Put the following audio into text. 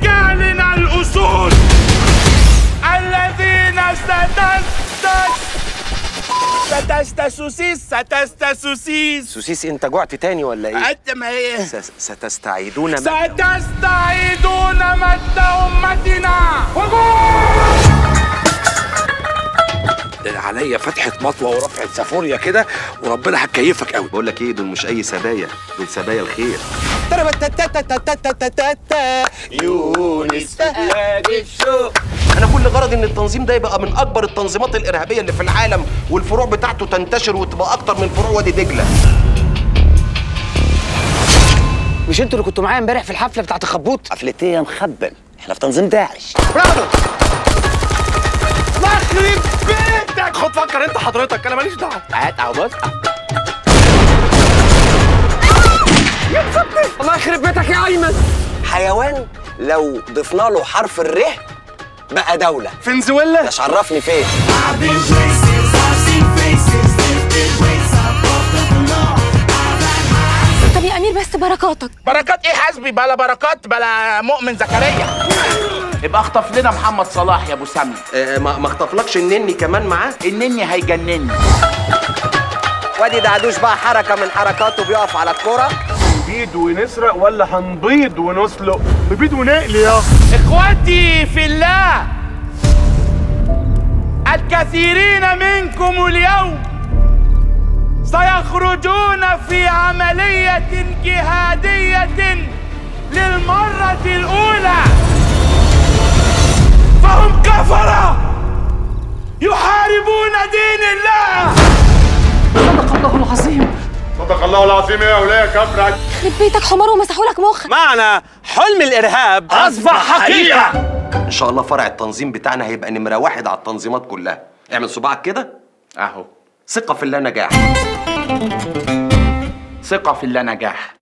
رجالنا الأصول الذين ستستس ستستسوسيس ستستسوسيس سوسيس انت جعت تاني ولا ايه قد ما هي س- ستستعيدون من ستستعيدون مجد أمتنا ده عليا فتحة مطوة ورفعة سافوريا كده وربنا هتكيفك قوي بقول لك ايه دول مش اي سبايا دول سبايا الخير يونس هادي الشوق انا كل غرضي ان التنظيم ده يبقى من اكبر التنظيمات الارهابيه اللي في العالم والفروع بتاعته تنتشر وتبقى اكتر من فروع وادي دجله مش انتوا اللي كنتوا معايا امبارح في الحفله بتاعت الخبوط حفلة ايه يا مخبل احنا في تنظيم داعش يخرب بيتك خد فكر انت حضرتك انا ماليش دعوه هات اهو بص الله يخرب بيتك يا ايمن حيوان لو ضفنا له حرف الر بقى دولة فنزويلا مش عرفني فين طب يا امير بس بركاتك بركات ايه حسبي بلا بركات بلا مؤمن زكريا يبقى اخطف لنا محمد صلاح يا ابو سامي آه ما ما اخطفلكش النني كمان معاه النني هيجنني وادي دعدوش بقى حركة من حركاته بيقف على الكرة نبيد ونسرق ولا هنبيض ونسلق نبيد ونقلي يا اخوتي في الله الكثيرين منكم اليوم سيخرجون في عملية جهادية للمرة الأولى فهم كفرة يحاربون دين الله صدق الله العظيم يا ولاية كفر يخرب بيتك حمار ومسحوا لك مخك معنى حلم الارهاب أصبح حقيقة ان شاء الله فرع التنظيم بتاعنا هيبقى نمره واحد على التنظيمات كلها اعمل صباعك كده أهو ثقه في الله نجاح ثقة في الله نجاح